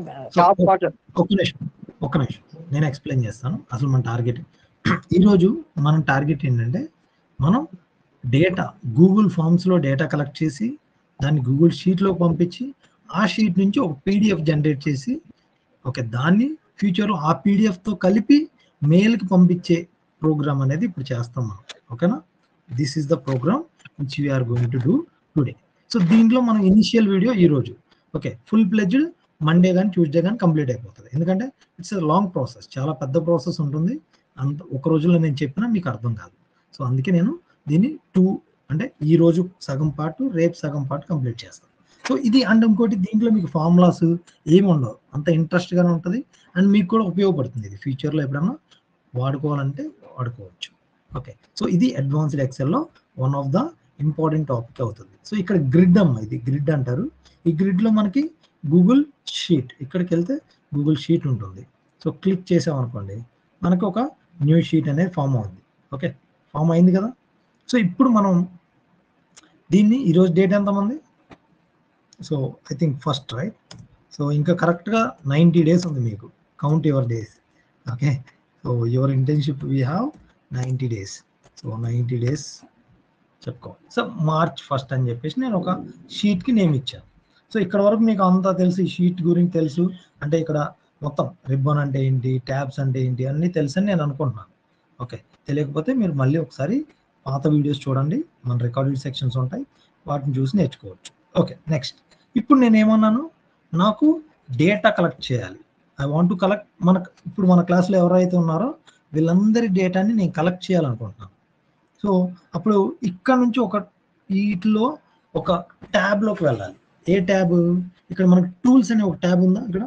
Top part ఒక్క నిమిషం ఒక్క నిమిషం నేను ఎక్స్ప్లెయిన్ చేస్తాను అసలు మన టార్గెట్ ఈరోజు మన టార్గెట్ ఏంటంటే మనం డేటా గూగుల్ ఫామ్స్లో డేటా కలెక్ట్ చేసి దాన్ని గూగుల్ షీట్లో పంపించి ఆ షీట్ నుంచి ఒక పీడిఎఫ్ జనరేట్ చేసి ఓకే దాన్ని ఫ్యూచర్లో ఆ పీడిఎఫ్తో కలిపి మెయిల్కి పంపించే ప్రోగ్రామ్ అనేది ఇప్పుడు చేస్తాం మనం ఓకేనా this is the program which we're going to do today so దీంట్లో మనం ఇనిషియల్ వీడియో ఈరోజు ఓకే ఫుల్ ప్లెజ్డ్ మండే కానీ ట్యూస్డే కానీ కంప్లీట్ అయిపోతుంది ఎందుకంటే ఇట్స్ లాంగ్ ప్రాసెస్ చాలా పెద్ద ప్రాసెస్ ఉంటుంది అంత ఒక రోజులో నేను చెప్పినా మీకు అర్థం కాదు సో అందుకే నేను దీన్ని టూ అంటే ఈ రోజు సగం పార్ట్ రేపు సగం పార్ట్ కంప్లీట్ చేస్తాను సో ఇది అండ్ ఇంకోటి దీంట్లో మీకు ఫార్ములాస్ ఏమి ఉండవు అంత ఇంట్రెస్ట్గానే ఉంటుంది అండ్ మీకు కూడా ఉపయోగపడుతుంది ఇది ఫ్యూచర్లో ఎప్పుడన్నా వాడుకోవాలంటే వాడుకోవచ్చు ఓకే సో ఇది అడ్వాన్స్డ్ ఎక్సెల్లో one of the important topic అవుతుంది సో ఇక్కడ గ్రిడ్ అమ్మ ఇది గ్రిడ్ అంటారు ఈ గ్రిడ్లో మనకి గూగుల్ షీట్ ఇక్కడికి వెళ్తే గూగుల్ షీట్ ఉంటుంది సో క్లిక్ చేసామనుకోండి మనకు ఒక న్యూ షీట్ అనేది ఫామ్ అవుతుంది ఓకే ఫామ్ అయింది కదా సో ఇప్పుడు మనం దీన్ని ఈరోజు డేట్ ఎంతమంది so I think first right so ఇంకా కరెక్ట్గా నైంటీ డేస్ ఉంది మీకు count your days okay so your internship we have ninety days so ninety days చెప్పుకోవాలి సో మార్చ్ ఫస్ట్ అని చెప్పేసి నేను ఒక షీట్కి నేమ్ ఇచ్చాను సో ఇక్కడ వరకు మీకు అంతా తెలుసు ఈ షీట్ గురించి తెలుసు అంటే ఇక్కడ మొత్తం రిబ్బన్ అంటే ఏంటి ట్యాబ్స్ అంటే ఏంటి అన్నీ తెలుసు అని నేను అనుకుంటున్నాను ఓకే తెలియకపోతే మీరు మళ్ళీ ఒకసారి పాత వీడియోస్ చూడండి మన రికార్డెడ్ సెక్షన్స్ ఉంటాయి వాటిని చూసి నేర్చుకోవచ్చు ఓకే నెక్స్ట్ ఇప్పుడు నేను ఏమన్నాను నాకు డేటా కలెక్ట్ చేయాలి ఐ వాంట్ టు కలెక్ట్ మన ఇప్పుడు మన క్లాస్లో ఎవరైతే ఉన్నారో వీళ్ళందరి డేటాని నేను కలెక్ట్ చేయాలనుకుంటున్నాను సో అప్పుడు ఇక్కడ నుంచి ఒక వీటిలో ఒక ట్యాబ్లోకి వెళ్ళాలి ఏ ట్యాబ్ ఇక్కడ మనకి టూల్స్ అనే ఒక ట్యాబ్ ఉందా ఇక్కడ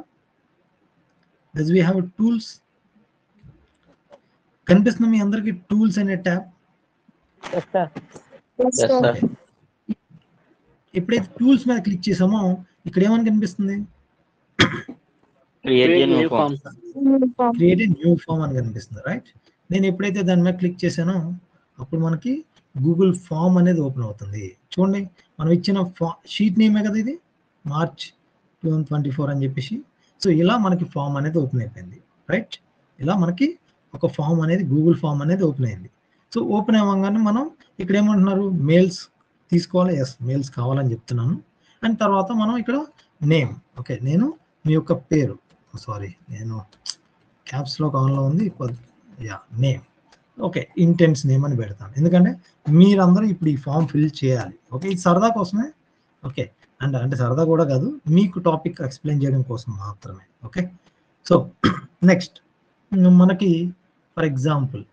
డస్ వీ హ్యావ్ టూల్స్ కనిపిస్తుంది మీ అందరికి టూల్స్ అనే tab yes sir Yes, sir. ఎప్పుడైతే టూల్స్ మీద క్లిక్ చేసామో ఇక్కడ ఏమని కనిపిస్తుంది Create a new new form. Form create a new form అని కనిపిస్తుంది రైట్ నేను ఎప్పుడైతే దాని మీద క్లిక్ చేశానో అప్పుడు మనకి గూగుల్ ఫామ్ అనేది ఓపెన్ అవుతుంది చూడండి మనం ఇచ్చిన ఫా షీట్ నేమే కదా ఇది March two thousand twenty four అని చెప్పేసి సో ఇలా మనకి ఫామ్ అనేది ఓపెన్ అయిపోయింది రైట్ ఇలా మనకి ఒక ఫామ్ అనేది గూగుల్ ఫామ్ అనేది ఓపెన్ అయింది సో ఓపెన్ అవ్వగానే మనం ఇక్కడ ఏమంటున్నారు మెయిల్స్ తీసుకోవాలి ఎస్ మెయిల్స్ కావాలని చెప్తున్నాను అండ్ తర్వాత మనం ఇక్కడ నేమ్ ఓకే నేను మీ యొక్క పేరు సారీ నేను క్యాప్స్లో ఆన్లో ఉంది yeah name okay intense name అని పెడతాను ఎందుకంటే మీరందరూ ఇప్పుడు ఈ ఫామ్ ఫిల్ చేయాలి ఓకే ఇది సరదా కోసమే ఓకే అండ్ అంటే సరదా కూడా కాదు మీకు టాపిక్ ఎక్స్ప్లెయిన్ చేయడం కోసం మాత్రమే ఓకే సో నెక్స్ట్ మనకి ఫర్ ఎగ్జాంపుల్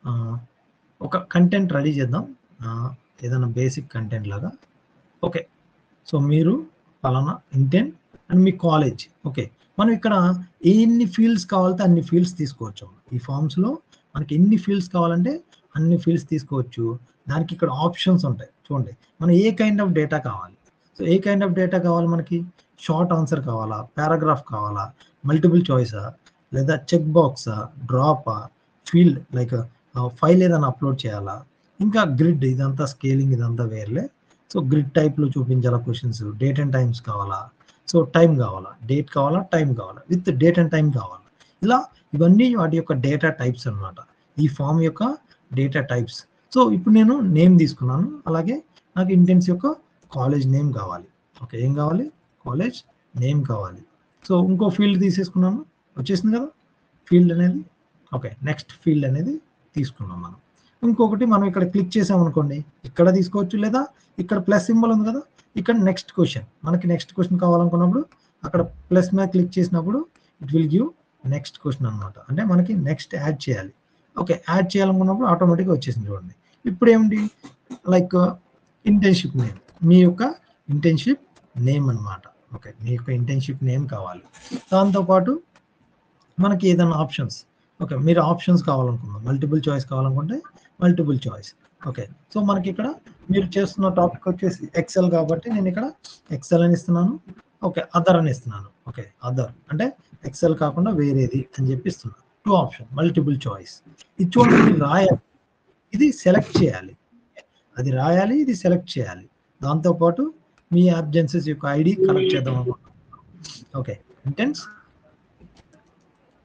ఒక కంటెంట్ రెడీ చేద్దాం ఆ, ఏదైనా బేసిక్ కంటెంట్ లాగా ఓకే సో మీరు పలానా ఇంటెంట్ అండ్ మీ కాలేజ్ ఓకే మనం ఇక్కడ ఎన్ని ఫీల్డ్స్ కావాలంటే అన్ని ఫీల్డ్స్ తీసుకోవచ్చు ఈ ఫామ్స్లో మనకి ఎన్ని ఫీల్డ్స్ కావాలంటే అన్ని ఫీల్డ్స్ తీసుకోవచ్చు దానికి ఇక్కడ ఆప్షన్స్ ఉంటాయి చూడండి మనం ఏ కైండ్ ఆఫ్ డేటా కావాలి so a kind of data కావాలి మనకి షార్ట్ ఆన్సర్ కావాలా పారాగ్రాఫ్ కావాలా మల్టిపుల్ చాయిసా లేదా చెక్ బాక్సా డ్రాపా ఫీల్డ్ లైక్ ఫైల్ ఏదైనా అప్లోడ్ చేయాలా ఇంకా గ్రిడ్ ఇదంతా స్కేలింగ్ ఇదంతా వేర్లే సో గ్రిడ్ టైప్లో చూపించాలా క్వశ్చన్స్ డేట్ అండ్ టైమ్స్ కావాలా సో టైం కావాలా డేట్ కావాలా టైం కావాలా విత్ డేట్ అండ్ టైం కావాలా ఇలా ఇవన్నీ వాటి యొక్క డేటా టైప్స్ అన్నమాట ఈ ఫామ్ యొక్క డేటా టైప్స్ సో ఇప్పుడు నేను నేమ్ తీసుకున్నాను అలాగే నాకు ఇంటెన్స్ యొక్క కాలేజ్ నేమ్ కావాలి ఓకే ఏం కావాలి కాలేజ్ నేమ్ కావాలి సో ఇంకో ఫీల్డ్ తీసేసుకున్నాను వచ్చేసింది కదా ఫీల్డ్ అనేది ఓకే నెక్స్ట్ ఫీల్డ్ అనేది తీసుకున్నాం మనం ఇంకొకటి మనం ఇక్కడ క్లిక్ చేసాం అనుకోండి ఇక్కడ తీసుకోవచ్చు లేదా ఇక్కడ ప్లస్ సింబల్ ఉంది కదా ఇక్కడ నెక్స్ట్ క్వశ్చన్ మనకి నెక్స్ట్ క్వశ్చన్ కావాలనుకున్నప్పుడు అక్కడ ప్లస్ మీద క్లిక్ చేసినప్పుడు it will give next question అనమాట అంటే మనకి నెక్స్ట్ యాడ్ చేయాలి ఓకే యాడ్ చేయాలనుకున్నప్పుడు ఆటోమేటిక్గా వచ్చేసింది చూడండి ఇప్పుడు ఏమిటి లైక్ ఇంటర్న్షిప్ నేమ్ మీ యొక్క ఇంటర్న్షిప్ నేమ్ అన్నమాట ఓకే మీ యొక్క ఇంటర్న్షిప్ నేమ్ కావాలి దాంతోపాటు మనకి ఏదైనా ఆప్షన్స్ ఓకే మీరు ఆప్షన్స్ కావాలనుకున్నాం మల్టిపుల్ చాయిస్ కావాలనుకుంటే మల్టిపుల్ చాయిస్ ఓకే సో మనకి ఇక్కడ మీరు చేస్తున్న టాపిక్ వచ్చేసి ఎక్సెల్ కాబట్టి నేను ఇక్కడ ఎక్సెల్ అని ఇస్తున్నాను ఓకే అదర్ అని ఇస్తున్నాను ఓకే అదర్ అంటే ఎక్సెల్ కాకుండా వేరేది అని చెప్పి ఇస్తున్నాను టూ ఆప్షన్ మల్టిపుల్ చాయిస్ ఇది చూడండి ఇది రాయాలి ఇది సెలెక్ట్ చేయాలి అది రాయాలి ఇది సెలెక్ట్ చేయాలి దాంతోపాటు మీ అబ్జెన్సెస్ యొక్క ఐడి కరెక్ట్ చేద్దాం అనుకుంటున్నాను ఓకే ఇంటెన్స్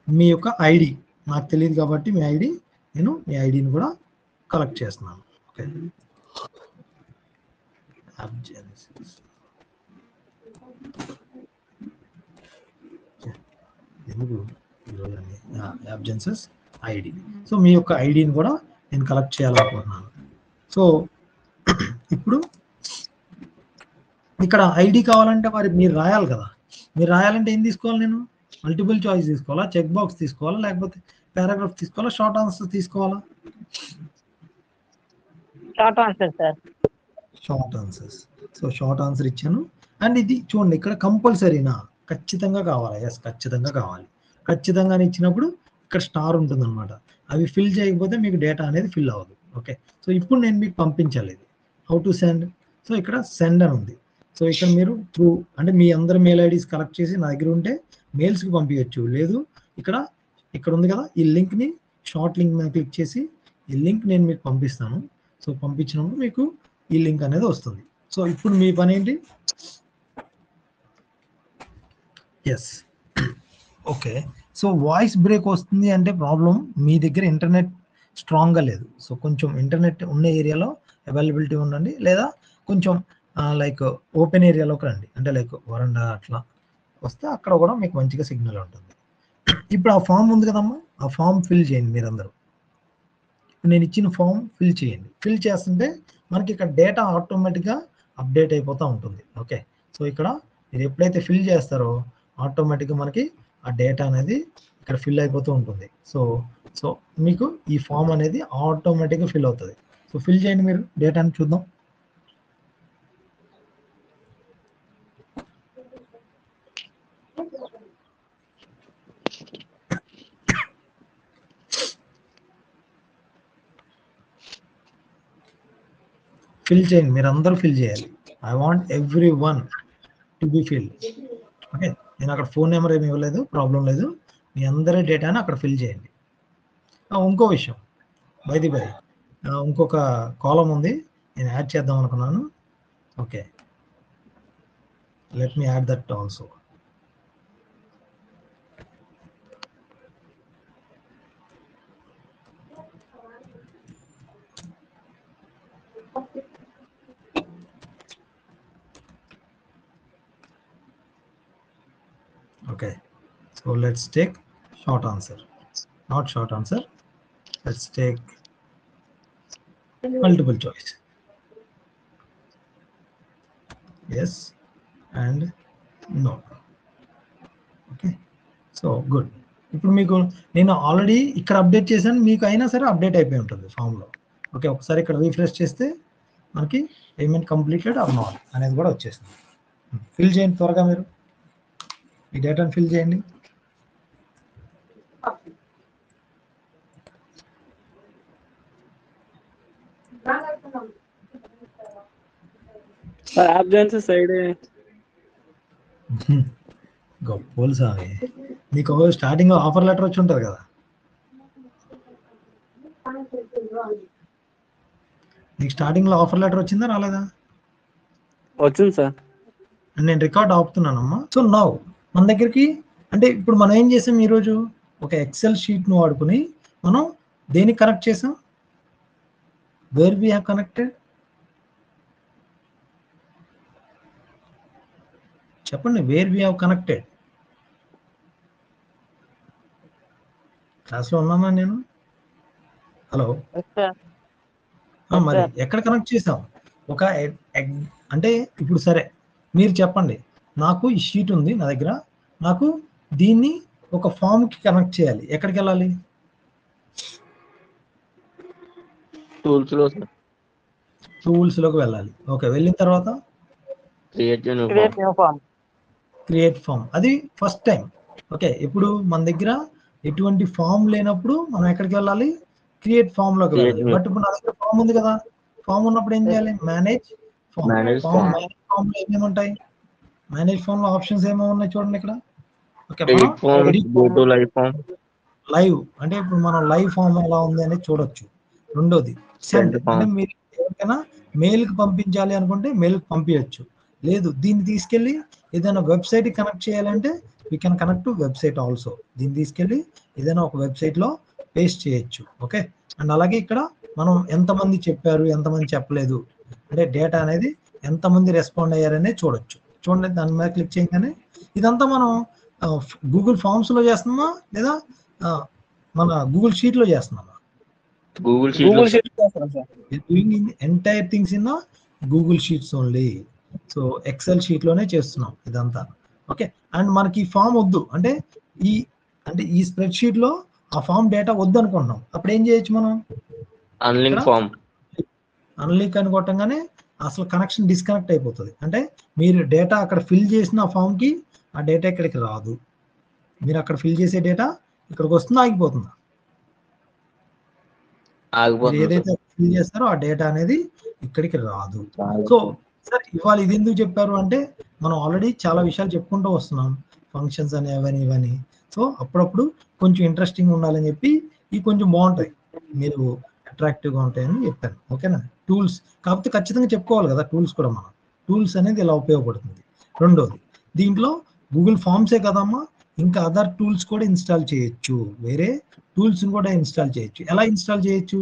మీ యొక్క ఐడి నాకు తెలియదు కాబట్టి మీ ఐడి నేను మీ ఐడిని కూడా కలెక్ట్ చేస్తున్నాను ఓకే Abgenesis. ఎందుకు ఈరోజు అన్ని యాబ్జెన్సెస్ ఐడి సో మీ యొక్క ఐడిని కూడా నేను కలెక్ట్ చేయాలనుకుంటున్నాను సో ఇప్పుడు ఇక్కడ ఐడి కావాలంటే మరి మీరు రాయాలి కదా మీరు రాయాలంటే ఏం తీసుకోవాలి నేను మల్టిపుల్ చాయిస్ తీసుకోవాలా చెక్ బాక్స్ తీసుకోవాలా లేకపోతే పారాగ్రాఫ్ తీసుకోవాలా షార్ట్ ఆన్సర్ తీసుకోవాలా short answer sir short answers so short answer ఇచ్చాను అండ్ ఇది చూడండి ఇక్కడ కంపల్సరీనా ఖచ్చితంగా కావాలి ఎస్ ఖచ్చితంగా కావాలి ఖచ్చితంగా అని ఇచ్చినప్పుడు ఇక్కడ స్టార్ ఉంటుంది అనమాట అవి ఫిల్ చేయకపోతే మీకు డేటా అనేది ఫిల్ అవ్వదు ఓకే సో ఇప్పుడు నేను మీకు పంపించాలి ఇది హౌ టు సెండ్ సో ఇక్కడ సెండ్ అని ఉంది సో ఇక్కడ మీరు త్రూ అంటే మీ అందరి మెయిల్ ఐడీస్ కలెక్ట్ చేసి నా దగ్గర ఉంటే మెయిల్స్కి పంపించవచ్చు లేదు ఇక్కడ ఇక్కడ ఉంది కదా ఈ లింక్ని షార్ట్ లింక్ మీద క్లిక్ చేసి ఈ లింక్ నేను మీకు పంపిస్తాను సో పంపించినప్పుడు మీకు ఈ లింక్ అనేది వస్తుంది సో ఇప్పుడు మీ పని ఏంటి yes okay so voice break వస్తుంది అంటే ప్రాబ్లం మీ దగ్గర ఇంటర్నెట్ స్ట్రాంగ్గా లేదు సో కొంచెం ఇంటర్నెట్ ఉన్న ఏరియాలో అవైలబిలిటీ ఉండండి లేదా కొంచెం లైక్ ఓపెన్ ఏరియాలోకి రండి అంటే లైక్ వరండా అట్లా వస్తే అక్కడ కూడా మీకు మంచిగా సిగ్నల్ ఉంటుంది ఇప్పుడు ఆ ఫామ్ ఉంది కదమ్మా ఆ ఫామ్ ఫిల్ చేయండి మీరందరూ ఇప్పుడు నేను ఇచ్చిన ఫామ్ ఫిల్ చేయండి ఫిల్ చేస్తుంటే మనకి ఇక్కడ డేటా ఆటోమేటిక్గా అప్డేట్ అయిపోతూ ఉంటుంది ఓకే సో ఇక్కడ మీరు ఎప్పుడైతే ఫిల్ చేస్తారో ఆటోమేటిక్గా మనకి ఆ డేటా అనేది ఇక్కడ ఫిల్ అయిపోతూ ఉంటుంది సో సో మీకు ఈ ఫామ్ అనేది ఆటోమేటిక్గా ఫిల్ అవుతుంది సో ఫిల్ చేయండి మీరు డేటాని చూద్దాం ఫిల్ చేయండి మీరు అందరూ ఫిల్ చేయాలి I want every one to be fill okay నేను అక్కడ ఫోన్ నెంబర్ ఏమి ఇవ్వలేదు ప్రాబ్లం లేదు మీ అందరి డేటాని అక్కడ ఫిల్ చేయండి ఆ, ఇంకో విషయం బైది బై ఇంకొక కాలం ఉంది నేను యాడ్ చేద్దాం అనుకున్నాను okay let me add that also Okay, so let's take short answer, not short answer. Let's take multiple choice. Yes and no. Okay so good ఇప్పుడు మీకు నేను ఆల్రెడీ ఇక్కడ అప్డేట్ చేశాను మీకు అయినా సరే అప్డేట్ అయిపోయి ఉంటుంది ఫామ్లో ఓకే ఒకసారి ఇక్కడ రీఫ్రెష్ చేస్తే మనకి పేమెంట్ కంప్లీటెడ్ ఆర్ నాట్ అనేది కూడా వచ్చేసింది ఫిల్ చేయండి త్వరగా మీరు ఈ డేటాను ఫిల్ చేయండి సార్ అబ్జెన్సీ సైడ్ గొప్పలు స్వామి నీకు స్టార్టింగ్ ఆఫర్ లెటర్ వచ్చి ఉంటుంది కదా నీకు స్టార్టింగ్ లో ఆఫర్ లెటర్ వచ్చిందా రాలేదా వచ్చింది సార్ నేను రికార్డ్ ఆపుతున్నానమ్మా సో నౌ మన దగ్గరికి అంటే ఇప్పుడు మనం ఏం చేసాం ఈరోజు ఒక ఎక్సెల్ షీట్ను వాడుకుని మనం దేనికి కనెక్ట్ చేసాం వేర్ వి హ్యావ్ కనెక్టెడ్ చెప్పండి వేర్ వి హ్యావ్ కనెక్టెడ్ క్లాస్లో ఉన్నానా నేను హలో సార్ ఆ, మరి ఎక్కడ కనెక్ట్ చేసాం ఒక ఎ- ఎగ్- అంటే ఇప్పుడు సరే మీరు చెప్పండి నాకు ఈ షీట్ ఉంది నా దగ్గర నాకు దీన్ని ఒక ఫామ్ కి కనెక్ట్ చేయాలి ఎక్కడికి వెళ్ళాలి టూల్స్ లో సార్ టూల్స్ లోకి వెళ్ళాలి ఓకే వెళ్ళిన తర్వాత create create new form create form అది ఫస్ట్ టైం ఓకే ఇప్పుడు మన దగ్గర ఎటువంటి ఫామ్ లేనప్పుడు మనం ఎక్కడికి వెళ్ళాలి క్రియేట్ ఫామ్ లోకి వెళ్ళాలి Create. బట్ ఇప్పుడు నా దగ్గర ఫామ్ ఉంది కదా ఫామ్ ఉన్నప్పుడు ఏం చేయాలి manage form Manage form form. Manage form లో ఏమేమి ఉంటాయి మేనేజ్ ఫామ్ లో ఆప్షన్స్ ఏమేమి ఉన్నాయి చూడండి ఇక్కడ okay edit form go to live form live అంటే ఇప్పుడు మనం లైవ్ ఫామ్ ఎలా ఉంది అనేది చూడొచ్చు రెండోది సెండ్ Send form. అంటే మీరు ఎవరికైనా మెయిల్ కి పంపించాలి అనుకుంటే మెయిల్ కి పంపించవచ్చు లేదు దీన్ని తీసుకెళ్లి ఏదైనా వెబ్సైట్ కి కనెక్ట్ చేయాలంటే we can connect to website also దీన్ని తీసుకెళ్ళి ఏదైనా ఒక వెబ్సైట్లో పేస్ట్ చేయొచ్చు ఓకే అండ్ అలాగే ఇక్కడ మనం ఎంతమంది చెప్పారు ఎంతమంది చెప్పలేదు అంటే డేటా అనేది ఎంతమంది రెస్పాండ్ అయ్యారనే చూడొచ్చు చూడండి దాని మీద క్లిక్ చేయగానే ఇదంతా మనం గూగుల్ ఫామ్స్లో చేస్తున్నామా లేదా ఆ, మన గూగుల్ షీట్లో చేస్తున్నామా గూగుల్ గూగుల్ షీట్ షీట్ చేస్తాం sir doing in entire things in Google sheets only so Excel sheet లోనే చేస్తున్నాం ఇదంతా ఓకే అండ్ మనకి ఈ ఫామ్ వద్దు అంటే ఈ అంటే ఈ స్ప్రెడ్ షీట్ లో ఆ ఫామ్ డేటా వద్దు అనుకుంటున్నాం అప్పుడు ఏం చేయొచ్చు మనం అన్లింక్ ఫామ్ అన్లీక్ అని కొట్టంగానే అసలు కనెక్షన్ డిస్కనెక్ట్ అయిపోతుంది అంటే మీరు డేటా అక్కడ ఫిల్ చేసిన ఆ ఫామ్ కి ఆ డేటా ఇక్కడికి రాదు మీరు అక్కడ ఫిల్ చేసే డేటా ఇక్కడికి వస్తుందా ఆగిపోతుందా మీరు ఆగిపోతుంది ఏదైతే ఫిల్ చేస్తారో ఆ డేటా అనేది ఇక్కడికి రాదు సో సార్ ఇవాళ ఇది ఎందుకు చెప్పారు అంటే మనం ఆల్రెడీ చాలా విషయాలు చెప్పుకుంటూ వస్తున్నాం ఫంక్షన్స్ అని అవని ఇవని సో అప్పుడప్పుడు కొంచెం ఇంట్రెస్టింగ్ ఉండాలని చెప్పి ఇవి కొంచెం బాగుంటాయి మీరు attractive గా ఉంటాయని చెప్పాను ఓకేనా టూల్స్ కాకపోతే ఖచ్చితంగా చెప్పుకోవాలి కదా టూల్స్ కూడా మనం టూల్స్ అనేది ఇలా ఉపయోగపడుతుంది రెండోది దీంట్లో గూగుల్ ఫామ్సే కదమ్మా ఇంకా అదర్ టూల్స్ కూడా ఇన్స్టాల్ చేయొచ్చు వేరే టూల్స్ కూడా ఇన్స్టాల్ చేయొచ్చు ఎలా ఇన్స్టాల్ చేయొచ్చు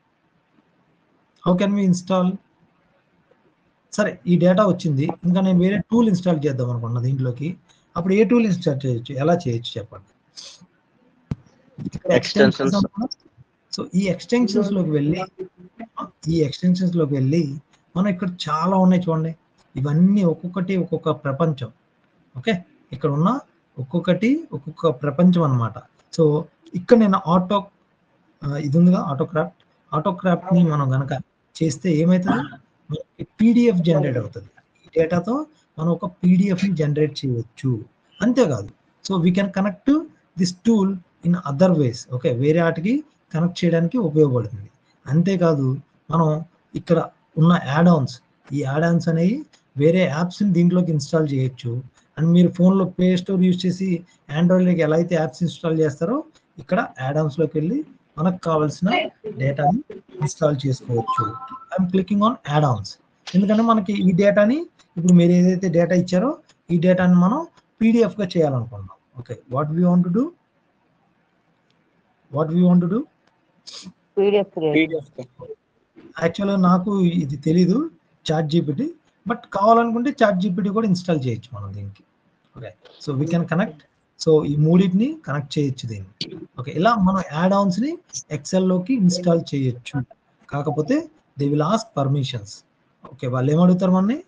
హౌ కెన్ వి ఇన్స్టాల్ సరే ఈ డేటా వచ్చింది ఇంకా నేను వేరే టూల్ ఇన్స్టాల్ చేద్దాం అనుకున్నా దీంట్లోకి అప్పుడు ఏ టూల్ ఇన్స్టాల్ చేయొచ్చు ఎలా చేయొచ్చు చెప్పండి Extensions. సో ఈ ఎక్స్టెన్షన్స్ లోకి వెళ్ళి ఈ ఎక్స్టెన్షన్స్ లోకి వెళ్ళి మనం ఇక్కడ చాలా ఉన్నాయి చూడండి ఇవన్నీ ఒక్కొక్కటి ఒక్కొక్క ప్రపంచం ఓకే ఇక్కడ ఉన్న ఒక్కొక్కటి ఒక్కొక్క ప్రపంచం అన్నమాట సో ఇక్కడ నేను ఆటో ఇది ఉందిగా ఆటో క్రాఫ్ట్ ఆటో క్రాఫ్ట్ ని మనం గనక చేస్తే ఏమవుతుంది పీడిఎఫ్ జనరేట్ అవుతుంది ఈ డేటాతో మనం ఒక పీడిఎఫ్ ని జనరేట్ చేయవచ్చు అంతేకాదు so we can connect this tool in other ways okay వేరే వాటికి కనెక్ట్ చేయడానికి ఉపయోగపడుతుంది అంతేకాదు మనం ఇక్కడ ఉన్న యాడ్ ఆన్స్ ఈ యాడ్ ఆన్స్ అనేవి వేరే యాప్స్ని దీంట్లోకి ఇన్స్టాల్ చేయొచ్చు అండ్ మీరు ఫోన్లో ప్లే స్టోర్ యూజ్ చేసి ఆండ్రాయిడ్లోకి ఎలా అయితే యాప్స్ ఇన్స్టాల్ చేస్తారో ఇక్కడ యాడ్ ఆన్స్లోకి వెళ్ళి మనకు కావాల్సిన డేటాని ఇన్స్టాల్ చేసుకోవచ్చు I'm clicking on add ons ఎందుకంటే మనకి ఈ డేటాని ఇప్పుడు మీరు ఏదైతే డేటా ఇచ్చారో ఈ డేటాని మనం PDF గా చేయాలనుకుంటున్నాం okay what we want do what we want do PDF యాక్చువల్గా నాకు ఇది తెలీదు చాట్ జీపీటీ బట్ కావాలనుకుంటే చాట్ జీపీటీ కూడా ఇన్స్టాల్ చేయొచ్చు మనం దీనికి okay so we can connect so ఈ మూడింటిని కనెక్ట్ చేయొచ్చు దీన్ని ఓకే ఇలా మనం యాడ్ ఆన్స్ ని ఎక్సెల్ లోకి ఇన్స్టాల్ చేయొచ్చు కాకపోతే they will ask permissions okay వాళ్ళు ఏమడుగుతారు మనని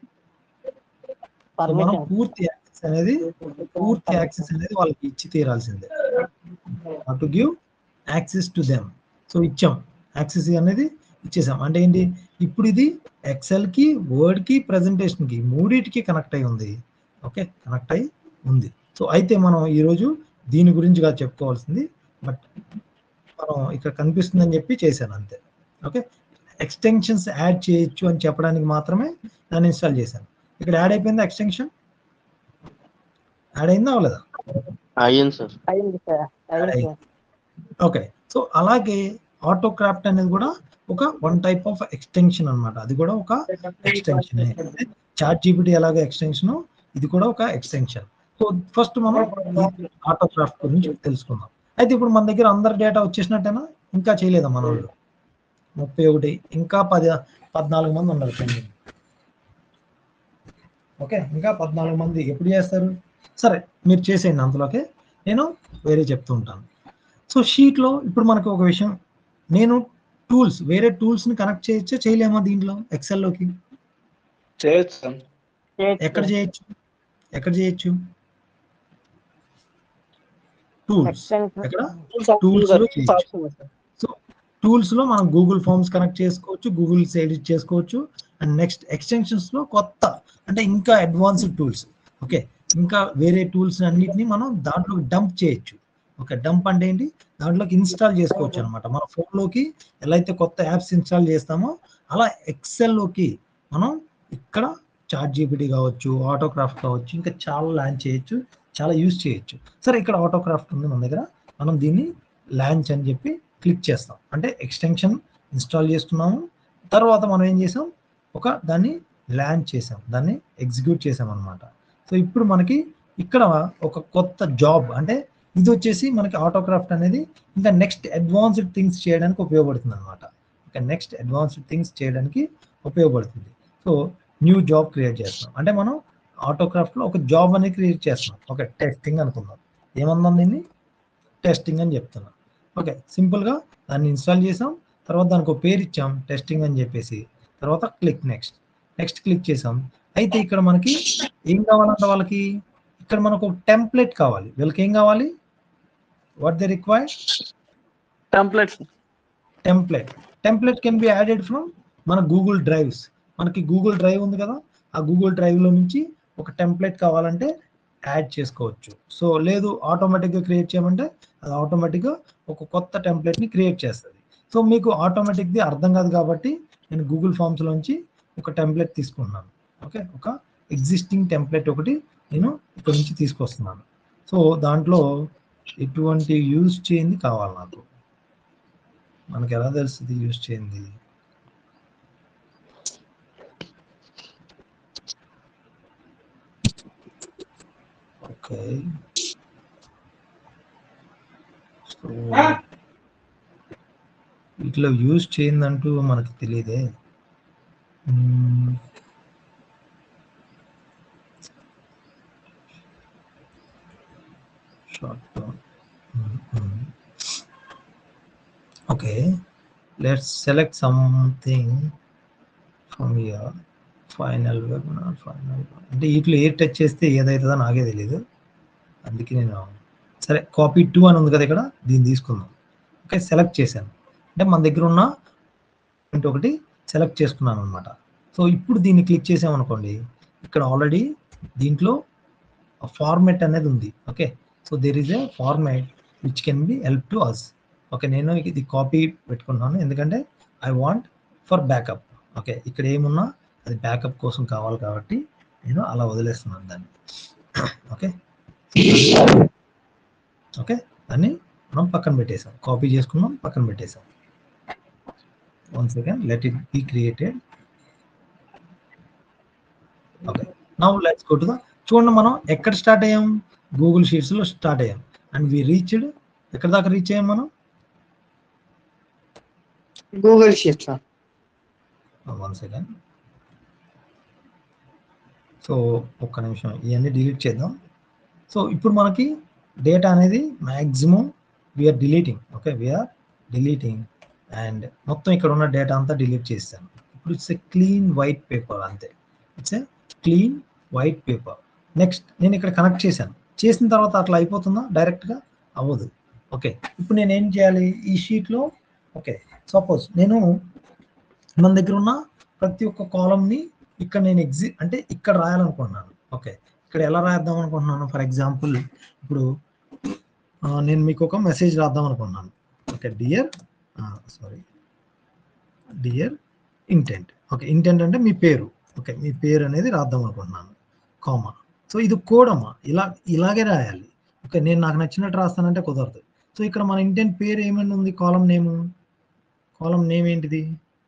సో మనం పర్మిషన్ పూర్తి యాక్సెస్ అనేది పూర్తి యాక్సెస్ అనేది వాళ్ళకి ఇచ్చి తీరాల్సిందే to give access to them so ఇచ్చాం యాక్సెస్ అనేది ఇచ్చేసాం అంటే ఏంటి ఇప్పుడు ఇది ఎక్సెల్ కి వర్డ్ కి ప్రెజెంటేషన్ కి మూడింటికి కనెక్ట్ అయి ఉంది ఓకే కనెక్ట్ అయి ఉంది సో అయితే మనం ఈరోజు దీని గురించి కాదు చెప్పుకోవాల్సింది బట్ మనం ఇక్కడ కనిపిస్తుందని చెప్పి చేశాను అంతే ఓకే ఎక్స్టెన్షన్స్ యాడ్ చేయొచ్చు అని చెప్పడానికి మాత్రమే దాన్ని ఇన్స్టాల్ చేశాను ఇక్కడ యాడ్ అయిపోయిందా ఎక్స్టెన్షన్ యాడ్ అయిందా అవ్వలేదా అయ్యింది సార్ అయింది సార్ అయింది సార్ ఓకే సో అలాగే ఆటో క్రాఫ్ట్ అనేది కూడా ఒక వన్ టైప్ ఆఫ్ ఎక్స్టెన్షన్ అన్నమాట అది కూడా ఒక ఎక్స్టెన్షన్ చాట్ జీపీటీ ఎలాగో ఎక్స్టెన్షన్ ఇది కూడా ఒక ఎక్స్టెన్షన్ సో ఫస్ట్ మనం ఆటో క్రాఫ్ట్ గురించి తెలుసుకుందాం అయితే ఇప్పుడు మన దగ్గర అందరి డేటా వచ్చేసినట్టేనా ఇంకా చేయలేదా మన వాళ్ళు ముప్పై ఒకటి ఇంకా పది పద్నాలుగు మంది ఉన్నారు పెండింగ్ ఓకే ఇంకా పద్నాలుగు మంది ఎప్పుడు చేస్తారు సరే మీరు చేసేయండి అంతలోకే నేను వేరే చెప్తూ ఉంటాను సో షీట్లో ఇప్పుడు మనకు ఒక విషయం నేను టూల్స్ వేరే టూల్స్ని కనెక్ట్ చేయొచ్చా చేయలేమా దీంట్లో ఎక్సెల్లోకి చేయొచ్చు సార్ ఎక్కడ చేయొచ్చు ఎక్కడ చేయొచ్చు టూల్స్ ఎక్కడ టూల్స్ లో చేయొచ్చు సో టూల్స్ లో మనం గూగుల్ ఫార్మ్స్ కనెక్ట్ చేసుకోవచ్చు గూగుల్ ఎడిట్ చేసుకోవచ్చు అండ్ నెక్స్ట్ ఎక్స్టెన్షన్స్ లో కొత్త అంటే ఇంకా అడ్వాన్స్డ్ టూల్స్ ఓకే ఇంకా వేరే టూల్స్ అన్నిటిని మనం దాంట్లో డంప్ చేయొచ్చు ఓకే డంప్ అంటే ఏంటి దాంట్లోకి ఇన్స్టాల్ చేసుకోవచ్చు అనమాట మన phone లోకి ఎలా అయితే కొత్త యాప్స్ ఇన్స్టాల్ చేస్తామో అలా Excel లోకి మనం ఇక్కడ చాట్ జీపీటీ కావచ్చు ఆటోక్రాఫ్ట్ కావచ్చు ఇంకా చాలా లాంచ్ చేయొచ్చు చాలా యూజ్ చేయొచ్చు సరే ఇక్కడ ఆటోక్రాఫ్ట్ ఉంది మన దగ్గర మనం దీన్ని లాంచ్ అని చెప్పి క్లిక్ చేస్తాం అంటే ఎక్స్టెన్షన్ ఇన్స్టాల్ చేస్తున్నాము తర్వాత మనం ఏం చేసాం ఒక దాన్ని లాంచ్ చేసాం దాన్ని ఎగ్జిక్యూట్ చేసాం అనమాట సో ఇప్పుడు మనకి ఇక్కడ ఒక కొత్త జాబ్ అంటే ఇది వచ్చేసి మనకి ఆటోక్రాఫ్ట్ అనేది ఇంకా నెక్స్ట్ అడ్వాన్స్డ్ థింగ్స్ చేయడానికి ఉపయోగపడుతుంది అనమాట ఇంకా నెక్స్ట్ అడ్వాన్స్డ్ థింగ్స్ చేయడానికి ఉపయోగపడుతుంది సో న్యూ జాబ్ క్రియేట్ చేస్తున్నాం అంటే మనం ఆటోక్రాఫ్ట్ లో ఒక జాబ్ అనేది క్రియేట్ చేస్తున్నాం ఓకే టెస్టింగ్ అనుకుందాం ఏమన్నాం దీన్ని టెస్టింగ్ అని చెప్తున్నాం ఓకే సింపుల్ గా దాన్ని ఇన్స్టాల్ చేసాం తర్వాత దానికి ఒక పేరు ఇచ్చాం టెస్టింగ్ అని చెప్పేసి తర్వాత క్లిక్ నెక్స్ట్ నెక్స్ట్ క్లిక్ చేసాం అయితే ఇక్కడ మనకి ఏం కావాలంట వాళ్ళకి ఇక్కడ మనకు ఒక టెంప్లెట్ కావాలి వీళ్ళకి ఏం కావాలి what they require templates template template can be added from మన గూగుల్ డ్రైవ్స్ మనకి గూగుల్ డ్రైవ్ ఉంది కదా ఆ గూగుల్ డ్రైవ్ లో నుంచి ఒక టెంప్లెట్ కావాలంటే యాడ్ చేసుకోవచ్చు సో లేదు ఆటోమేటిక్ గా క్రియేట్ చేయమంటే అది ఆటోమేటిక్ గా ఒక కొత్త టెంప్లెట్ ని క్రియేట్ చేస్తుంది సో మీకు ఆటోమేటిక్ ది అర్థం కాదు కాబట్టి నేను గూగుల్ ఫామ్స్ లోంచి ఒక టెంప్లెట్ తీసుకుంటున్నాను ఓకే ఒక ఎగ్జిస్టింగ్ టెంప్లెట్ ఒకటి నేను ఇక్కడ నుంచి తీసుకొస్తున్నాను సో దాంట్లో ఎటువంటి యూజ్ చేయింది కావాలి నాకు మనకి ఎలా తెలుస్తుంది యూజ్ చేయండి ఓకే సో వీటిలో యూజ్ చేయిందంటూ మనకు తెలియదే మ్మ్. Short term okay let's select something from here final webinar final అంటే వీటిలో ఏ టచ్ చేస్తే ఏదైతుందో నాకే తెలియదు అందుకే నేను సరే కాపీ టూ అని ఉంది కదా ఇక్కడ దీన్ని తీసుకుందాం ఓకే సెలెక్ట్ చేశాను అంటే మన దగ్గర ఉన్న point ఒకటి సెలెక్ట్ చేసుకున్నాను అనమాట సో ఇప్పుడు దీన్ని క్లిక్ చేసామనుకోండి ఇక్కడ ఆల్రెడీ దీంట్లో ఫార్మెట్ అనేది ఉంది okay so there is a format which can be help to us okay నేను ఇది కాపీ పెట్టుకున్నాను ఎందుకంటే I want for backup okay ఇక్కడ ఏమున్నా అది బ్యాకప్ కోసం కావాలి కాబట్టి నేను అలా వదిలేస్తున్నాను దాన్ని ఓకే ఓకే దాన్ని మనం పక్కన పెట్టేసాం కాపీ చేసుకున్నాం పక్కన పెట్టేసాం one second let it be created okay now let's go to the చూడండి మనం ఎక్కడ స్టార్ట్ అయ్యాం గూగుల్ షీట్స్ లో స్టార్ట్ అయ్యాం అండ్ వి రీచ్డ్ ఎక్కడ దాకా రీచ్ అయ్యాం మనం Google sheet sir one second so ఒక్క నిమిషం ఇవన్నీ డిలీట్ చేద్దాం సో ఇప్పుడు మనకి డేటా అనేది maximum we're deleting okay we're deleting and మొత్తం ఇక్కడ ఉన్న డేటా అంతా డిలీట్ చేస్తాను ఇప్పుడు it's a clean white paper అంతే it's a clean white paper next నేను ఇక్కడ కనెక్ట్ చేశాను చేసిన తర్వాత అట్లా అయిపోతుందా డైరెక్ట్గా అవ్వదు ఓకే ఇప్పుడు నేను ఏం చేయాలి ఈ షీట్లో ఓకే సపోజ్ నేను మన దగ్గర ఉన్న ప్రతి ఒక్క కాలంని ఇక్కడ నేను ఎగ్జి అంటే ఇక్కడ రాయాలనుకుంటున్నాను ఓకే ఇక్కడ ఎలా రాద్దాం అనుకుంటున్నాను ఫర్ ఎగ్జాంపుల్ ఇప్పుడు ఆ, నేను మీకు ఒక మెసేజ్ రాద్దాం అనుకుంటున్నాను okay dear sorry dear intent okay intent అంటే మీ పేరు ఓకే మీ పేరు అనేది రాద్దాం అనుకుంటున్నాను కామా సో ఇది కోడ్ అమ్మా ఇలా ఇలాగే రాయాలి ఓకే నేను నాకు నచ్చినట్టు రాస్తానంటే కుదరదు సో ఇక్కడ మన ఇంటెంట్ పేరు ఏమని ఉంది కాలం నేము కాలం నేమ్ ఏంటిది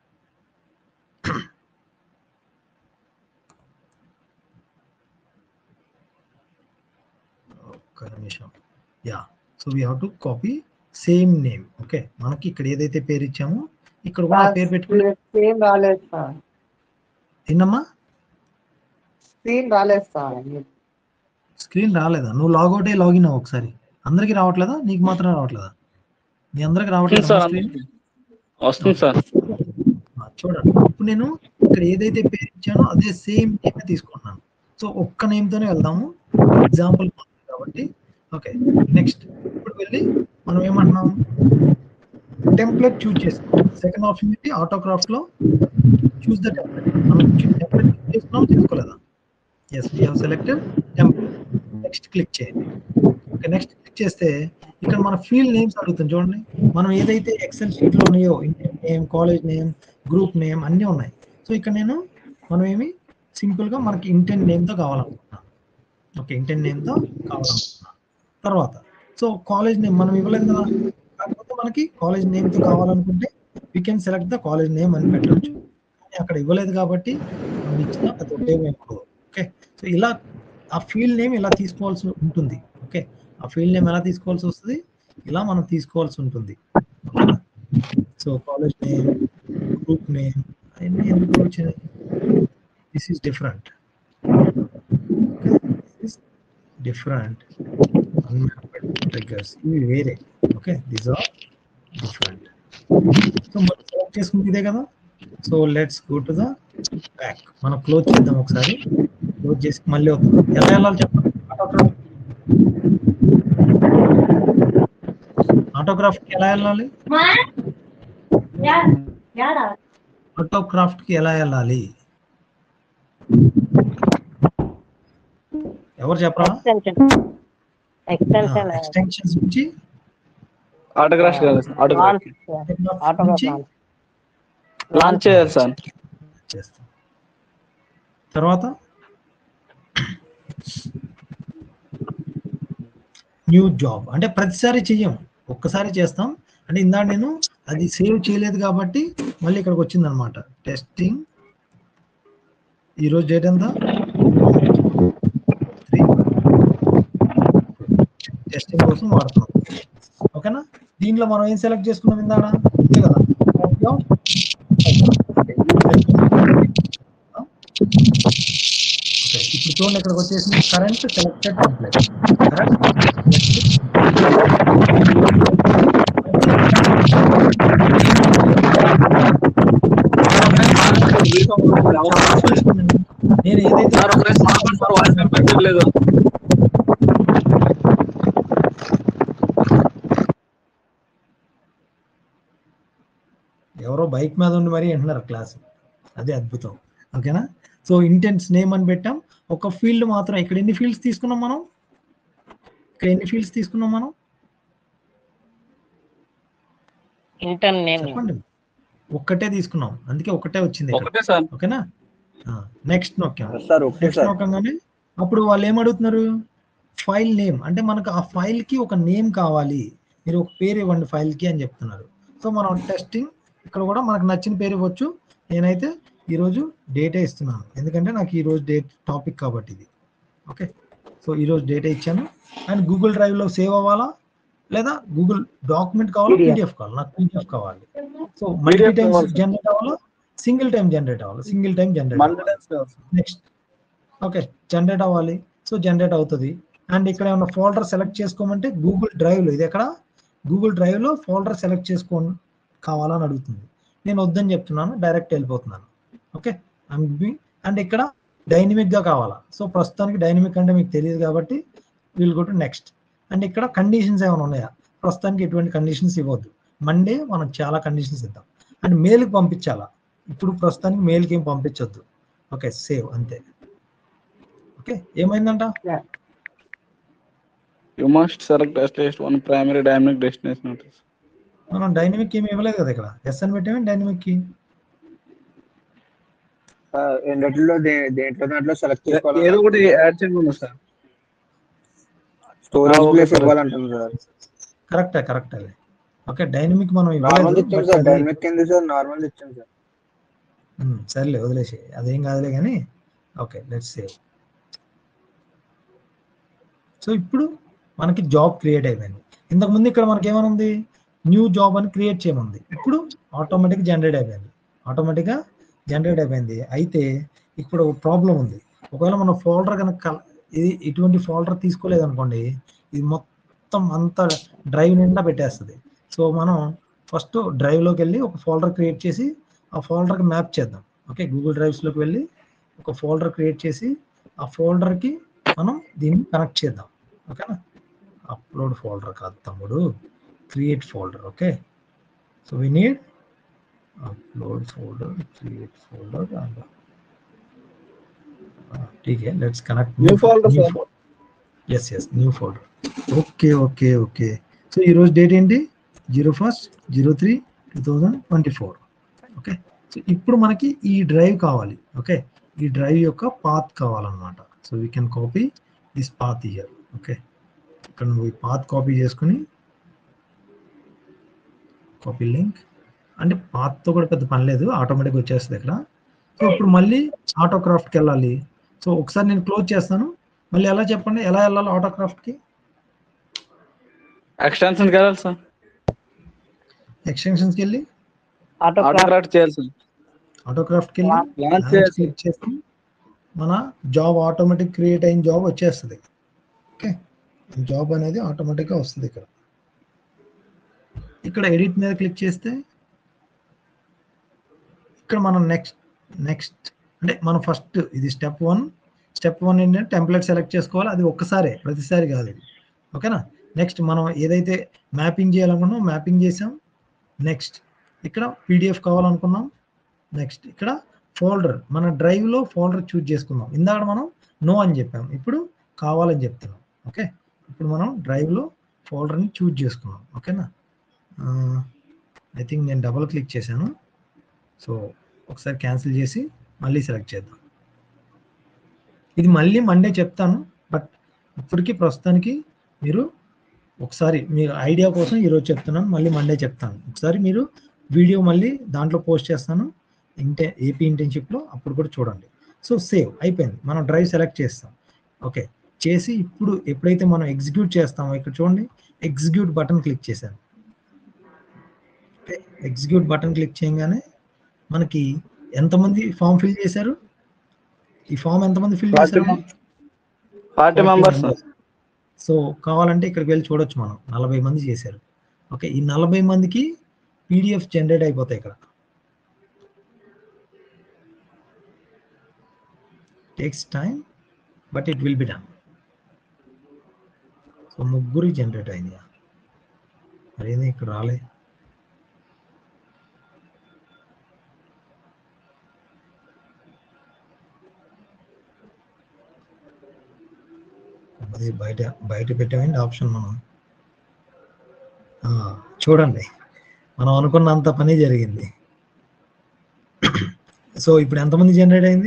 ఒక్క నిమిషం yeah so we have to copy same name okay మనకి ఇక్కడ ఏదైతే పేరు ఇచ్చామో ఇక్కడ కూడా ఆ పేరు పెట్టుకుని స్క్రీన్ రాలేదు సార్ ఏంటమ్మా స్క్రీన్ రాలేదు సార్ స్క్రీన్ రాలేదా నువ్వు లాగౌట్ అయ్యి లాగిన్ అవ్వు ఒకసారి అందరికి రావట్లేదా నీకు మాత్రం రావట్లేదా మీ అందరికి రావట్లేదా సార్ స్క్రీన్ వస్తుంది సార్ ఆ, చూడండి ఇప్పుడు నేను ఇక్కడ ఏదైతే పేరు ఇచ్చానో అదే సేమ్ నేమ్ తీసుకుంటున్నాను సో ఒక్క నేమ్ తోనే వెళ్దాము ఎగ్జాంపుల్ కాబట్టి ఓకే నెక్స్ట్ ఇప్పుడు వెళ్ళి మనం ఏమంటున్నాం టెంప్లెట్ చూజ్ చేసుకోవాలి సెకండ్ ఆప్షన్ ఏంటి ఆటోక్రాఫ్ట్ లో చూస్ ద టెంప్లెట్ మనం టెంప్లెట్ చేసుకున్నాం తీసుకోలేదా yes we have selected template next click చేయండి ఓకే నెక్స్ట్ క్లిక్ చేస్తే ఇక్కడ మన ఫీల్డ్ నేమ్స్ అడుగుతుంది చూడండి మనం ఏదైతే ఎక్సెల్ షీట్ లో ఉన్నాయో Indian name college name group name అన్నీ ఉన్నాయి సో ఇక్కడ నేను మనం ఏమి సింపుల్ గా మనకి ఇంటెంట్ నేమ్ తో కావాలనుకుంటున్నాను ఓకే ఇంటెంట్ నేమ్ తో కావాలనుకుంటున్నాను తర్వాత సో కాలేజ్ నేమ్ మనం ఇవ్వలేదు కదా కాకపోతే మనకి కాలేజ్ నేమ్ తో కావాలనుకుంటే we can select the college name అని పెట్టవచ్చు కానీ అక్కడ ఇవ్వలేదు కాబట్టి మనం ఇచ్చిన అది ఒకటే ఇవ్వకూడదు ఓకే సో ఇలా ఆ ఫీల్డ్ నేమ్ ఇలా తీసుకోవాల్సి ఉంటుంది ఓకే ఆ ఫీల్డ్ నేమ్ ఎలా తీసుకోవాల్సి వస్తుంది ఇలా మనం తీసుకోవాల్సి ఉంటుంది so college name group name అవన్నీ ఎందుకు వచ్చినాయి this is different different triggers ఇవి వేరే okay these are different so మనం సెలెక్ట్ చేసుకుంది ఇదే కదా so let's go to the back మనం క్లోజ్ చేద్దాం ఒకసారి క్లోజ్ చేసి మళ్ళీ వద్దాం ఎలా వెళ్ళాలి చెప్పండి ఆటోగ్రాఫ్ కి ఎలా వెళ్ళాలి ఆటోక్రాఫ్ట్ కి ఎలా వెళ్ళాలి ఎవరు చెప్పరా ఎక్స్టెన్షన్ ఎక్స్టెన్షన్ ఎక్స్టెన్షన్స్ నుంచి ఆటోగ్రాఫ్ కాదు సార్ ఆటోగ్రాఫ్ autograph నుంచి లాంచ్ చేయాలి సార్ చేస్తాం తర్వాత న్యూ జాబ్ అంటే ప్రతిసారి చెయ్యం ఒక్కసారి చేస్తాం అంటే ఇందా నేను అది సేవ్ చేయలేదు కాబట్టి మళ్ళీ ఇక్కడికి వచ్చింది అనమాట టెస్టింగ్ ఈరోజు డేట్ ఎంత టెస్టింగ్ కోసం వాడుతున్నాం ఓకేనా దీంట్లో మనం ఏం సెలెక్ట్ చేసుకున్నాం ఇందాక ఇదే కదా Job. ఓకే ఇప్పుడు చూడండి ఇక్కడికి వచ్చేసి కరెంట్ సెలెక్టెడ్ టెంప్లెట్ నేను ఏదైతే సార్ ఒకరే సార్ సార్ వాయిస్ వినిపించట్లేదు ఎవరో బైక్ మీద ఉండి మరీ వింటున్నారు క్లాస్ అదే అద్భుతం ఓకేనా సో ఇంటెన్స్ నేమ్ అని పెట్టాం ఒక ఫీల్డ్ మాత్రం ఇక్కడ ఎన్ని ఫీల్డ్స్ తీసుకున్నాం మనం ఇక్కడ ఎన్ని ఫీల్డ్స్ తీసుకున్నాం మనం ఇంటర్న్ నేమ్ చెప్పండి ఒక్కటే తీసుకున్నాం అందుకే ఒకటే వచ్చింది ఇక్కడ. ఒకటే సార్ ఓకేనా నెక్స్ట్ నొక్కాం సార్ ఓకే నెక్స్ట్ సార్ నొక్కగానే అప్పుడు వాళ్ళు ఏం అడుగుతున్నారు ఫైల్ నేమ్ అంటే మనకు ఆ ఫైల్ కి ఒక నేమ్ కావాలి మీరు ఒక పేరు ఇవ్వండి ఫైల్ కి అని చెప్తున్నారు సో మనం టెస్టింగ్ ఇక్కడ కూడా మనకు నచ్చిన పేరు ఇవ్వచ్చు నేనైతే ఈరోజు డేటా ఇస్తున్నాను ఎందుకంటే నాకు ఈ రోజు డేట్ టాపిక్ కాబట్టి ఇది ఓకే సో ఈరోజు డేటా ఇచ్చాను అండ్ గూగుల్ డ్రైవ్ లో సేవ్ అవ్వాలా లేదా గూగుల్ డాక్యుమెంట్ కావాలా PDF. పీడిఎఫ్ కావాలి నాకు పీడిఎఫ్ కావాలి సో మల్టీ టైమ్స్ కావాలి. జనరేట్ అవ్వాలా సింగిల్ టైం జనరేట్ అవ్వాలి single time generate next okay generate అవ్వాలి సో జనరేట్ అవుతుంది అండ్ ఇక్కడ ఏమైనా ఫోల్డర్ సెలెక్ట్ చేసుకోమంటే గూగుల్ డ్రైవ్లో ఇది ఎక్కడ గూగుల్ డ్రైవ్లో ఫోల్డర్ సెలెక్ట్ చేసుకో కావాలని అడుగుతుంది నేను వద్దని చెప్తున్నాను డైరెక్ట్ వెళ్ళిపోతున్నాను ఓకే అండ్ ఇక్కడ డైనమిక్ గా కావాలా సో ప్రస్తుతానికి డైనమిక్ అంటే మీకు తెలియదు కాబట్టి will go to next and ఇక్కడ కండిషన్స్ ఏమైనా ఉన్నాయా ప్రస్తుతానికి ఎటువంటి కండిషన్స్ ఇవ్వద్దు మండే మనం చాలా కండిషన్స్ ఇద్దాం అండ్ మెయిల్కి పంపించాలా ఇప్పుడు ప్రస్తుతానికి మెయిల్కి ఏం పంపించొద్దు ఓకే సేవ్ అంతే ఓకే ఏమైందంట you must select at least one primary dynamic destination మనం డైనమిక్ ఏమి ఇవ్వలేదు కదా ఇక్కడ ఎస్ అని పెట్టామే డైనమిక్ కి రెండిట్లో దే- దేంట్లో దాంట్లో సెలెక్ట్ ఏదో చేసుకోవాలి ఒకటి యాడ్ చేయమన్నా సార్ స్టోరేజ్ ఆ, ఓకే ప్లేస్ సార్. ఇవ్వాలంటుంది సార్ కరెక్టే కరెక్ట్ అది ఓకే డైనమిక్ మనం నార్మల్ ఇవ్వలేదు ఇచ్చాం but సార్ అది- డైనమిక్ కింద సార్ నార్మల్ ఇచ్చాం సార్ ఉమ్, సర్లే వదిలేసి అదేం కాదులే కానీ ఓకే లెట్స్ సేవ్ సో ఇప్పుడు మనకి జాబ్ క్రియేట్ అయిపోయింది ఇంతకు ముందు ఇక్కడ మనకి ఏమైనా ఉంది న్యూ జాబ్ అని క్రియేట్ చేయమంది ఇప్పుడు ఆటోమేటిక్ జనరేట్ అయిపోయింది ఆటోమేటిక్గా జనరేట్ అయిపోయింది అయితే ఇప్పుడు ఒక ప్రాబ్లం ఉంది ఒకవేళ మన ఫోల్డర్ కనుక కల- ఇది ఇటువంటి ఫోల్డర్ తీసుకోలేదు అనుకోండి ఇది మొత్తం అంతా డ్రైవ్ నిండా పెట్టేస్తుంది సో మనం ఫస్ట్ డ్రైవ్లోకి వెళ్ళి ఒక ఫోల్డర్ క్రియేట్ చేసి ఆ ఫోల్డర్కి మ్యాప్ చేద్దాం ఓకే గూగుల్ డ్రైవ్స్లోకి వెళ్ళి ఒక ఫోల్డర్ క్రియేట్ చేసి ఆ ఫోల్డర్కి మనం దీన్ని కనెక్ట్ చేద్దాం ఓకేనా అప్లోడ్ ఫోల్డర్ కాదు తమ్ముడు create folder okay so we need upload folder create folder and ठीक है let's connect New folder, sir. Yes yes new folder okay okay okay so ఈరోజు డేట్ ఏంటి zero first zero three two thousand twenty four okay so ఇప్పుడు మనకి ఈ drive కావాలి okay ఈ drive యొక్క పాత్ కావాలన్నమాట so we can copy this path here okay ఇక్కడ నువ్వు ఈ పాత్ కాపీ చేసుకుని కాపీ లింక్ అంటే పాత్తో కూడా పెద్ద పని లేదు ఆటోమేటిక్ వచ్చేస్తుంది ఇక్కడ సో ఇప్పుడు మళ్ళీ ఆటోక్రాఫ్ట్కి వెళ్ళాలి సో ఒకసారి నేను క్లోజ్ చేస్తాను మళ్ళీ ఎలా చెప్పండి ఎలా వెళ్ళాలి ఆటోక్రాఫ్ట్కి ఎక్స్టెన్షన్ వెళ్ళాలి సార్ ఎక్స్టెన్షన్స్కి వెళ్ళి ఆటోగ్రాఫ్ ఆటోగ్రాఫ్ చేయాలి సార్ ఆటోక్రాఫ్ట్కి వెళ్ళి లాంచ్ లాంచ్ చేయాలి క్లిక్ చేస్తే మన జాబ్ ఆటోమేటిక్ క్రియేట్ అయిన జాబ్ వచ్చేస్తుంది ఓకే జాబ్ అనేది ఆటోమేటిక్గా వస్తుంది ఇక్కడ ఇక్కడ ఎడిట్ మీద క్లిక్ చేస్తే ఇక్కడ మనం నెక్స్ట్ నెక్స్ట్ అంటే మనం ఫస్ట్ ఇది స్టెప్ వన్ స్టెప్ వన్ ఏంటంటే టెంప్లెట్ సెలెక్ట్ చేసుకోవాలి అది ఒక్కసారే ప్రతిసారి కాదు ఇది ఓకేనా నెక్స్ట్ మనం ఏదైతే మ్యాపింగ్ చేయాలనుకున్నాం మ్యాపింగ్ చేసాం నెక్స్ట్ ఇక్కడ పీడిఎఫ్ కావాలనుకున్నాం నెక్స్ట్ ఇక్కడ ఫోల్డర్ మన డ్రైవ్లో ఫోల్డర్ చూజ్ చేసుకుందాం ఇందాక మనం నో అని చెప్పాం ఇప్పుడు కావాలని చెప్తున్నాం ఓకే ఇప్పుడు మనం డ్రైవ్లో ఫోల్డర్ని చూజ్ చేసుకున్నాం ఓకేనా ఐ థింక్ నేను డబుల్ క్లిక్ చేశాను సో ఒకసారి క్యాన్సిల్ చేసి మళ్ళీ సెలెక్ట్ చేద్దాం ఇది మళ్ళీ మండే చెప్తాను బట్ ఇప్పటికీ ప్రస్తుతానికి మీరు ఒకసారి మీరు ఐడియా కోసం ఈరోజు చెప్తున్నాను మళ్ళీ మండే చెప్తాను ఒకసారి మీరు వీడియో మళ్ళీ దాంట్లో పోస్ట్ చేస్తాను ఇంటే ఏపీ ఇంటర్న్షిప్లో అప్పుడు కూడా చూడండి సో సేవ్ అయిపోయింది మనం డ్రైవ్ సెలెక్ట్ చేస్తాం ఓకే చేసి ఇప్పుడు ఎప్పుడైతే మనం ఎగ్జిక్యూట్ చేస్తామో ఇక్కడ చూడండి ఎగ్జిక్యూట్ బటన్ క్లిక్ చేశాను ఎగ్జిక్యూట్ బటన్ క్లిక్ చేయగానే మనకి ఎంతమంది ఫామ్ ఫిల్ చేశారు ఈ ఫామ్ ఎంతమంది ఫిల్ Forty చేశారు mem- forty members sir so కావాలంటే ఇక్కడికి వెళ్ళి చూడొచ్చు మనం నలభై మంది చేశారు ఓకే ఈ నలభై మందికి పీడిఎఫ్ జనరేట్ అయిపోతాయి ఇక్కడ takes time but it will be done so ముగ్గురు జనరేట్ అయింది మరేంది ఇక్కడ రాలే అది బయట బయట పెట్టామండి ఆప్షన్ మనం ఆ, చూడండి మనం అనుకున్నంత పని జరిగింది సో ఇప్పుడు ఎంతమంది జనరేట్ అయింది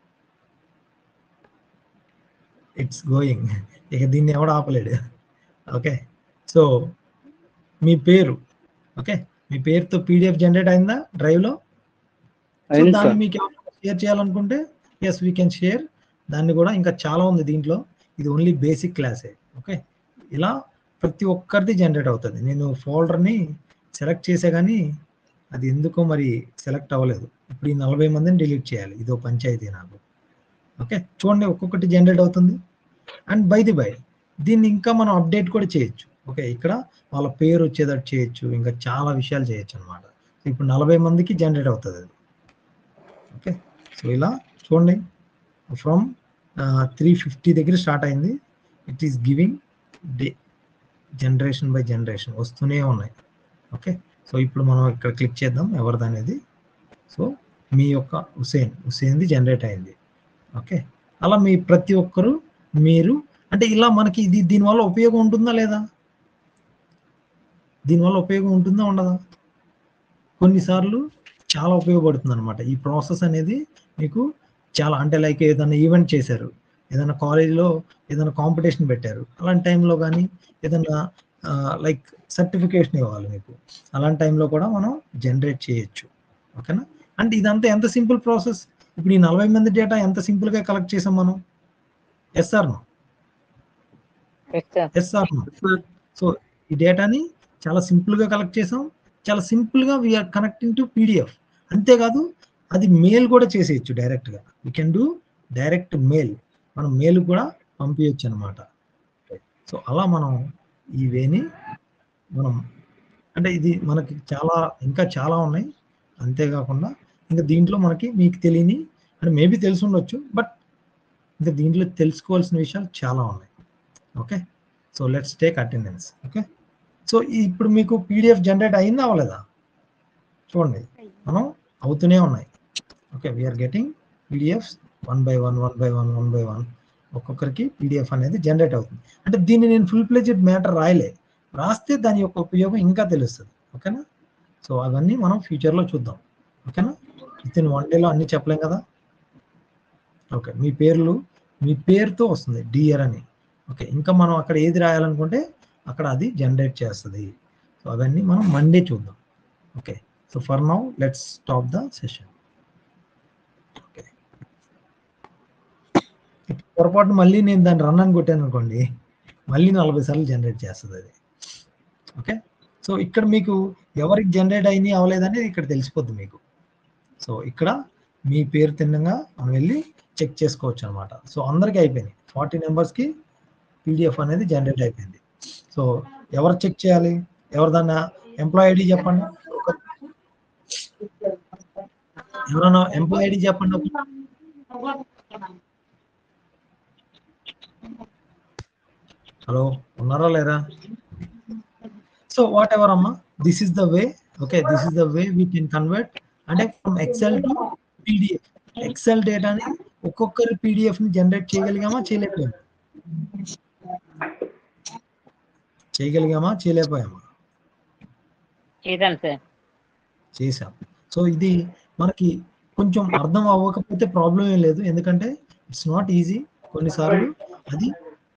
ఇట్స్ గోయింగ్ ఇక దీన్ని ఎవడు ఆపలేడు ఓకే సో మీ పేరు ఓకే మీ పేరుతో పీడిఎఫ్ జనరేట్ అయిందా డ్రైవ్లో సో అయింది దాన్ని సార్ మీకు షేర్ చేయాలనుకుంటే ఎస్ వీ కెన్ షేర్ దాన్ని కూడా ఇంకా చాలా ఉంది దీంట్లో ఇది ఓన్లీ బేసిక్ క్లాసే ఓకే ఇలా ప్రతి ఒక్కరిది జనరేట్ అవుతుంది నేను ఫోల్డర్ని సెలెక్ట్ చేసే కానీ అది ఎందుకో మరి సెలెక్ట్ అవ్వలేదు ఇప్పుడు ఈ నలభై మందిని డిలీట్ చేయాలి ఇదో పంచాయతీ నాకు ఓకే చూడండి ఒక్కొక్కటి జనరేట్ అవుతుంది అండ్ బై ది బై దీన్ని ఇంకా మనం అప్డేట్ కూడా చేయొచ్చు ఓకే ఇక్కడ వాళ్ళ పేరు వచ్చేటట్టు చేయొచ్చు ఇంకా చాలా విషయాలు చేయొచ్చు అనమాట ఇప్పుడు నలభై మందికి జనరేట్ అవుతుంది అది ఓకే సో ఇలా చూడండి ఫ్రమ్ త్రీ ఫిఫ్టీ దగ్గర స్టార్ట్ అయింది it is giving the generation by generation వస్తూనే ఉన్నాయి ఓకే సో ఇప్పుడు మనం ఇక్కడ క్లిక్ చేద్దాం ఎవరిది అనేది సో మీ యొక్క హుసేన్ హుసేన్ది జనరేట్ అయింది ఓకే అలా మీ ప్రతి ఒక్కరు మీరు అంటే ఇలా మనకి ఇది దీనివల్ల ఉపయోగం ఉంటుందా లేదా దీనివల్ల ఉపయోగం ఉంటుందా ఉండదా కొన్నిసార్లు చాలా ఉపయోగపడుతుంది అనమాట ఈ ప్రాసెస్ అనేది మీకు చాలా అంటే లైక్ ఏదైనా ఈవెంట్ చేశారు ఏదైనా కాలేజీలో ఏదైనా కాంపిటీషన్ పెట్టారు అలాంటి టైంలో కానీ ఏదైనా లైక్ సర్టిఫికేషన్ ఇవ్వాలి మీకు అలాంటి టైంలో కూడా మనం జనరేట్ చేయొచ్చు ఓకేనా అంటే ఇదంతా ఎంత సింపుల్ ప్రాసెస్ ఇప్పుడు ఈ నలభై మంది డేటా ఎంత సింపుల్గా కలెక్ట్ చేసాం మనం SR yes sir SR so ఈ డేటాని చాలా సింపుల్గా కలెక్ట్ చేసాం చాలా సింపుల్గా వీఆర్ కనెక్టింగ్ టు పీడిఎఫ్ అంతేకాదు అది మెయిల్ కూడా చేసేయచ్చు డైరెక్ట్గా we can do direct mail మనం మెయిల్ కూడా పంపించచ్చు అనమాట సో అలా మనం ఈ వేని మనం అంటే ఇది మనకి చాలా ఇంకా చాలా ఉన్నాయి అంతేకాకుండా ఇంకా దీంట్లో మనకి మీకు తెలియని అంటే మేబీ తెలిసి ఉండొచ్చు బట్ ఇంకా దీంట్లో తెలుసుకోవాల్సిన విషయాలు చాలా ఉన్నాయి okay so let's take attendance okay so ఇప్పుడు మీకు పీడిఎఫ్ జనరేట్ అయిందా అవ్వలేదా చూడండి మనం అవుతూనే ఉన్నాయి okay we're getting PDF one by one one by one one by one ఒక్కొక్కరికి పీడిఎఫ్ అనేది జనరేట్ అవుతుంది అంటే దీన్ని నేను ఫుల్ ప్లేజెడ్ మ్యాటర్ రాయలే రాస్తే దాని యొక్క ఉపయోగం ఇంకా తెలుస్తుంది ఓకేనా సో అవన్నీ మనం ఫ్యూచర్లో చూద్దాం ఓకేనా విత్ ఇన్ వన్ డేలో అన్ని చెప్పలేం కదా ఓకే మీ పేర్లు మీ పేరుతో వస్తుంది డియర్ అని ఓకే ఇంకా మనం అక్కడ ఏది రాయాలనుకుంటే అక్కడ అది జనరేట్ చేస్తుంది సో అవన్నీ మనం మండే చూద్దాం okay so for now let's stop the session okay పొరపాటు మళ్ళీ నేను దాన్ని రన్ అని కొట్టాను అనుకోండి మళ్ళీ నలభై సార్లు జనరేట్ చేస్తుంది అది ఓకే సో ఇక్కడ మీకు ఎవరికి జనరేట్ అయింది అవ్వలేదని ఇక్కడ తెలిసిపోద్ది మీకు సో ఇక్కడ మీ పేరు తిన్నంగా మనం వెళ్ళి చెక్ చేసుకోవచ్చు అనమాట సో అందరికీ అయిపోయింది ఫార్టీ మెంబర్స్కి పీడిఎఫ్ అనేది జనరేట్ అయిపోయింది సో ఎవరు చెక్ చేయాలి ఎవరు దాన్ని ఎంప్లాయ్ ఐడి చెప్పండి ఒక- ఎవరన్నా ఎంప్లాయ్ ఐడి చెప్పండి ఒక- హలో ఉన్నారా లేరా సో వాట్ ఎవర్ అమ్మా this is the way okay this is the way we can convert అంటే from excel to PDF excel డేటాని ఒక్కొక్కరి పీడిఎఫ్ ని జనరేట్ చేయగలిగామా చేయలేకపోయామా చేయగలిగామా చేయలేకపోయామా చేద్దాం సార్ చేసాం సో ఇది మనకి కొంచెం అర్థం అవ్వకపోతే ప్రాబ్లం ఏం లేదు ఎందుకంటే ఇట్స్ నాట్ ఈజీ కొన్నిసార్లు అది